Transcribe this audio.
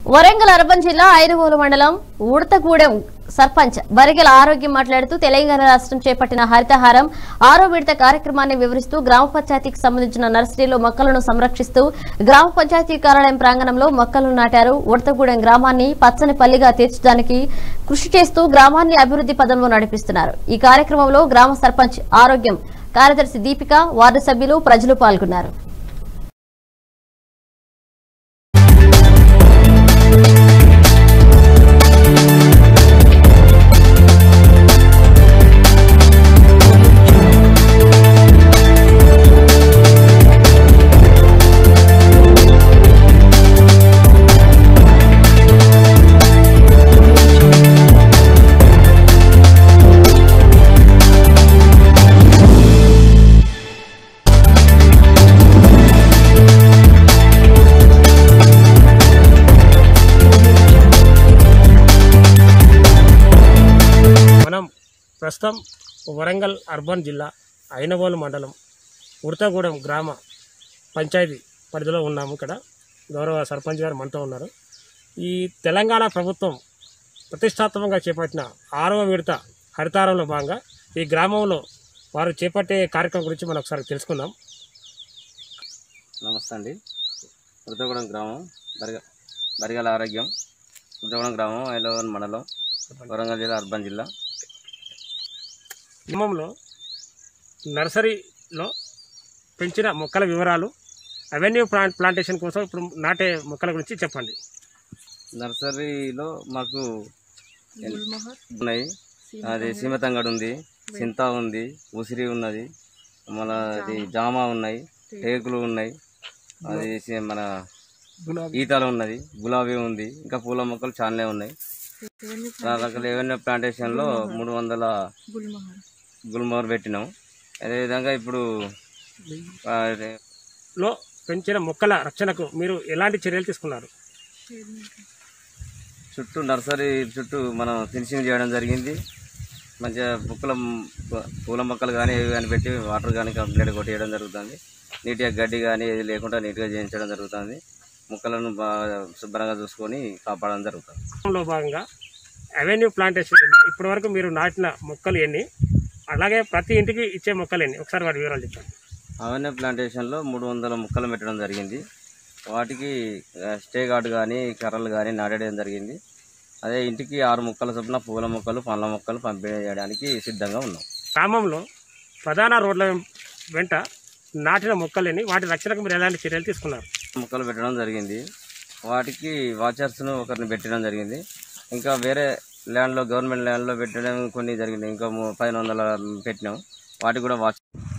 Warangal urban జిల్లా ఐరుగోలు మండలం ఉడతగూడెం సర్పంచ్ బరిగెల ఆరోగ్యం మాట్లాడుతూ తెలంగాణ రాష్ట్రం చేపట్టిన హరితహారం ఆరో విడత కార్యక్రమాన్ని వివరిస్తూ గ్రామ పంచాయతీకి సంబంధించిన నర్సరీలో మొక్కలను సంరక్షిస్తూ గ్రామ పంచాయతీ కార్యాలయం ప్రాంగణంలో మొక్కలను నాటారు ఉడతగూడెం గ్రామాన్ని పచ్చని పల్లిగా తీర్చడానికి కృషి చేస్తూ గ్రామాన్ని అభివృద్ధి పదంలో నడిపిస్తున్నారు ఈ కార్యక్రమంలో గ్రామ సర్పంచ్ ఆరోగ్యం కార్యదర్శి దీపిక వార్డు సభ్యులు ప్రజలు పాల్గొన్నారు మనం ప్రస్తుతం వరంగల్ అర్బన్ జిల్లా అయినగోలు మండలం ఉడతగూడెం గ్రామ పంచాయతీ పరిధిలో ఉన్నాము ఇక్కడ గౌరవ సర్పంచ్ గారు మనతో ఉన్నారు ఈ తెలంగాణ ప్రభుత్వం ప్రతిష్టాత్మకంగా చేపట్టిన ఆరవ విడత హరితారంలో భాగంగా ఈ గ్రామంలో వారు చేపట్టే కార్యక్రమం గురించి మనం ఒకసారి తెలుసుకుందాం నమస్తే అండి వృతగూడెం గ్రామం బరిగ బరిగల ఆరోగ్యం వృతగూడెం గ్రామం ఐలవన్ మండలం వరంగల్ జిల్లా అర్బన్ జిల్లా గ్రామంలో నర్సరీలో పెంచిన మొక్కల వివరాలు అవెన్యూ ప్లాంట్ ప్లాంటేషన్ కోసం ఇప్పుడు నాటే మొక్కల గురించి చెప్పండి నర్సరీలో మాకు ఉన్నాయి అది సీమతంగడు ఉంది చింత ఉంది ఉసిరి ఉన్నది మన అది జామ ఉన్నాయి టేకులు ఉన్నాయి అది సి- మన ఈతలు ఉన్నది గులాబీ ఉంది ఇంకా పూల మొక్కలు చాలానే ఉన్నాయి రకరకాల ఏవైనా ప్లాంటేషన్లో మూడు వందల గుల్మోహర్ పెట్టినాం అదేవిధంగా ఇప్పుడు ఆ, అదే లో పెంచిన మొక్కల రక్షణకు మీరు ఎలాంటి చర్యలు తీసుకున్నారు చుట్టూ నర్సరీ చుట్టూ మనం ఫినిషింగ్ చేయడం జరిగింది మంచిగా బుక్కల పూల మొక్కలు కానీ ఏవి కానీ పెట్టి వాటర్ కానీ కంప్లీట్ కొట్టేయడం జరుగుతుంది నీట్గా గడ్డి కానీ ఏది లేకుండా నీట్గా చేయించడం జరుగుతుంది మొక్కలను బాగా శుభ్రంగా చూసుకొని కాపాడడం జరుగుతుంది లో భాగంగా అవెన్యూ ప్లాంటేషన్ ఇప్పటి వరకు మీరు నాటిన మొక్కలు ఎన్ని అలాగే ప్రతి ఇంటికి ఇచ్చే మొక్కలు ఎన్ని ఒకసారి వాటి వివరాలు చెప్పండి అవన్నీ ప్లాంటేషన్లో మూడు వందల మొక్కలు పెట్టడం జరిగింది వాటికి ఆ, స్టే గార్డ్ కానీ కర్రలు కానీ నాటేయడం జరిగింది అదే ఇంటికి ఆరు మొక్కల చొప్పున పూల మొక్కలు పండ్ల మొక్కలు పంపిణీ చేయడానికి సిద్ధంగా ఉన్నాం గ్రామంలో ప్రధాన రోడ్ల వెంట నాటిన మొక్కలేని వాటి రక్షణకు మీరు ఎలాంటి చర్యలు తీసుకున్నారు మొక్కలు పెట్టడం జరిగింది వాటికి వాచర్స్ను ఒకరిని పెట్టడం జరిగింది ఇంకా వేరే ల్యాండ్లో గవర్నమెంట్ ల్యాండ్లో పెట్టడం కొన్ని జరిగింది ఇంకా ము- పదిహేను వందల పెట్టినాం వాటికి కూడా వాచ్